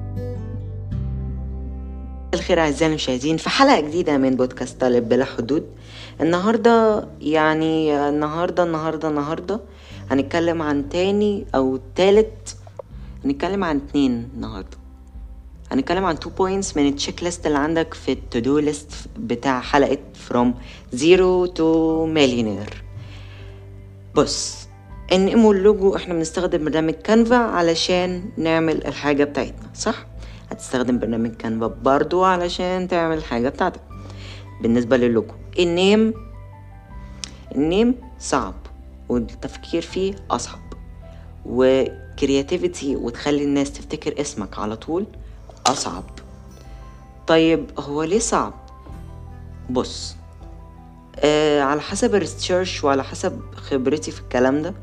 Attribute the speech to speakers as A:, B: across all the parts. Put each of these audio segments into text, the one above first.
A: الخير أعزائي المشاهدين في حلقة جديدة من بودكاست طالب بلا حدود النهاردة يعني النهاردة النهاردة النهاردة هنتكلم عن تاني أو تالت هنتكلم عن اتنين النهاردة هنتكلم عن تو بوينتس من التشيك ليست اللي عندك في التو ليست بتاع حلقة from zero to millionaire بص النيمو اللوجو احنا بنستخدم برنامج كانفا علشان نعمل الحاجة بتاعتنا صح؟ هتستخدم برنامج كانفا برضو علشان تعمل الحاجة بتاعتك بالنسبة للوجو النيم النيم صعب والتفكير فيه أصعب وكرياتيفيتي وتخلي الناس تفتكر اسمك على طول أصعب طيب هو ليه صعب؟ بص آه على حسب الريسيرش وعلى حسب خبرتي في الكلام ده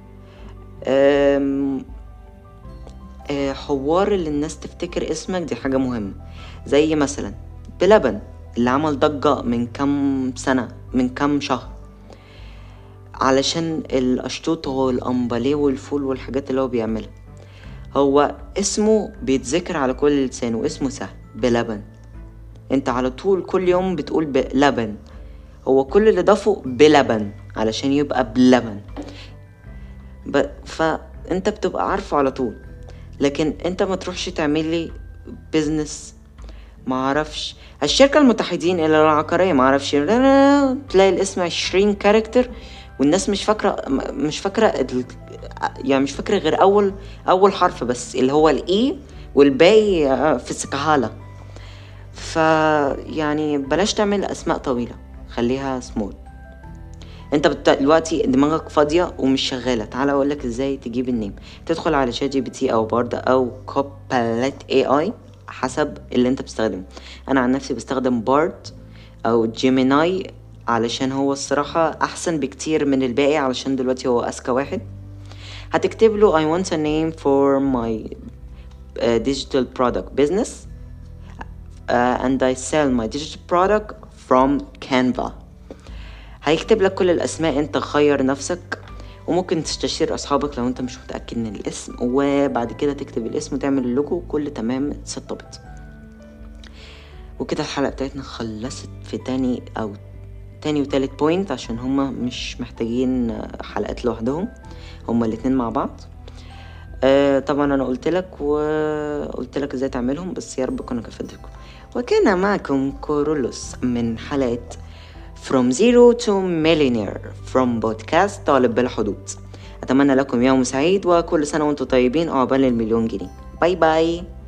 A: آم، آه حوار اللي الناس تفتكر اسمك دي حاجة مهمة زي مثلا بلبن اللي عمل ضجة من كام سنة من كام شهر علشان الأشطوطة والأمباليه والفول والحاجات اللي هو بيعملها هو اسمه بيتذكر على كل لسان واسمه سهل بلبن انت على طول كل يوم بتقول بلبن هو كل اللي ضافه بلبن علشان يبقى بلبن ب... فانت بتبقى عارفه على طول لكن انت ما تروحش تعمل لي بيزنس ما اعرفش الشركة المتحدين الى العقارية ما اعرفش تلاقي الاسم عشرين كاركتر والناس مش فاكرة م- مش فاكرة ال... يعني مش فاكرة غير اول اول حرف بس اللي هو الاي والباقي آه، في سكهالة ف يعني بلاش تعمل اسماء طويلة خليها سمول انت بت... دلوقتي دماغك فاضيه ومش شغاله تعالى اقول لك ازاي تجيب النيم تدخل على شات جي بي تي او بارد او كوباليت اي اي حسب اللي انت بتستخدمه انا عن نفسي بستخدم بارد او جيميناي علشان هو الصراحه احسن بكتير من الباقي علشان دلوقتي هو اذكى واحد هتكتب له I want a name for my uh, digital product business uh, and I sell my digital product from Canva هيكتب لك كل الاسماء انت خير نفسك وممكن تستشير اصحابك لو انت مش متاكد من الاسم وبعد كده تكتب الاسم وتعمل اللوجو كل تمام اتسطبت وكده الحلقه بتاعتنا خلصت في تاني او تاني وتالت بوينت عشان هما مش محتاجين حلقات لوحدهم هما الاتنين مع بعض آه طبعا انا قلت لك وقلت لك ازاي تعملهم بس يا رب اكون كفدتكم وكان معكم كورولوس من حلقه From Zero to Millionaire from podcast طالب بلا حدود أتمنى لكم يوم سعيد وكل سنة وانتم طيبين وعقبال المليون جنيه باي باي